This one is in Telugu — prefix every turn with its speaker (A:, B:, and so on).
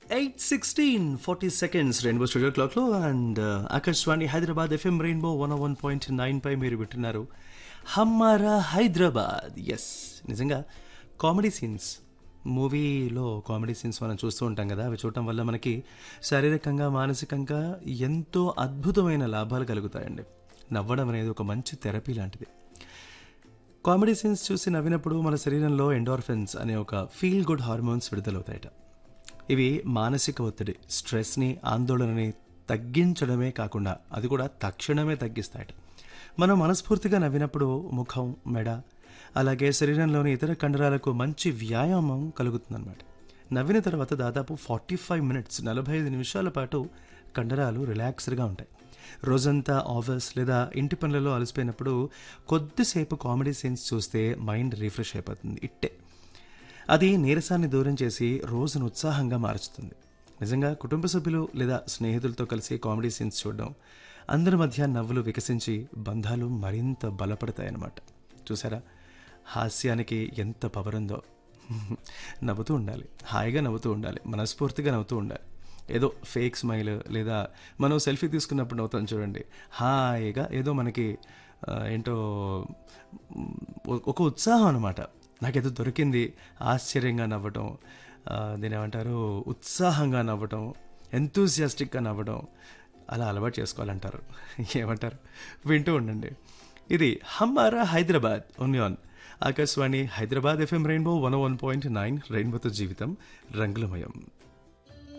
A: eight sixteen forty seconds rainbow studio క్లాక్లో and Akashvani Hyderabad FM rainbow one one point nine పై మీరు వింటున్నారు హమ్మారా హైదరాబాద్ ఎస్ నిజంగా కామెడీ సీన్స్ మూవీలో కామెడీ సీన్స్ మనం చూస్తూ ఉంటాం కదా అవి చూడటం వల్ల మనకి శారీరకంగా మానసికంగా ఎంతో అద్భుతమైన లాభాలు కలుగుతాయండి నవ్వడం అనేది ఒక మంచి థెరపీ లాంటిది కామెడీ సీన్స్ చూసి నవ్వినప్పుడు మన శరీరంలో ఎండోర్ఫిన్స్ అనే ఒక ఫీల్ గుడ్ హార్మోన్స్ విడుదలవుతాయట ఇవి మానసిక ఒత్తిడి స్ట్రెస్ని ఆందోళనని తగ్గించడమే కాకుండా అది కూడా తక్షణమే తగ్గిస్తాయట మనం మనస్ఫూర్తిగా నవ్వినప్పుడు ముఖం మెడ అలాగే శరీరంలోని ఇతర కండరాలకు మంచి వ్యాయామం కలుగుతుందన్నమాట నవ్విన తర్వాత దాదాపు ఫార్టీ ఫైవ్ మినిట్స్ నలభై ఐదు నిమిషాల పాటు కండరాలు రిలాక్స్డ్గా ఉంటాయి రోజంతా ఆఫీస్ లేదా ఇంటి పనులలో అలసిపోయినప్పుడు కొద్దిసేపు కామెడీ సీన్స్ చూస్తే మైండ్ రిఫ్రెష్ అయిపోతుంది ఇట్టే అది నీరసాన్ని దూరం చేసి రోజును ఉత్సాహంగా మార్చుతుంది నిజంగా కుటుంబ సభ్యులు లేదా స్నేహితులతో కలిసి కామెడీ సీన్స్ చూడడం అందరి మధ్య నవ్వులు వికసించి బంధాలు మరింత బలపడతాయన్నమాట చూసారా హాస్యానికి ఎంత పవర్ ఉందో నవ్వుతూ ఉండాలి హాయిగా నవ్వుతూ ఉండాలి మనస్ఫూర్తిగా నవ్వుతూ ఉండాలి ఏదో ఫేక్ స్మైల్ లేదా మనం సెల్ఫీ తీసుకున్నప్పుడు నవ్వుతాం చూడండి హాయిగా ఏదో మనకి ఆ, ఏంటో మ్, ఒక ఉత్సాహం అనమాట నాకేదో దొరికింది ఆశ్చర్యంగా నవ్వటం ఆ, దీని ఏమంటారు ఉత్సాహంగా నవ్వటం ఎంతూసియాస్టిక్గా నవ్వడం అలా అలవాటు చేసుకోవాలంటారు ఏమంటారు వింటూ ఉండండి ఇది Hamara Hyderabad on Akashvani Hyderabad FM rainbow one one point nine రెయిన్బోతో జీవితం రంగులమయం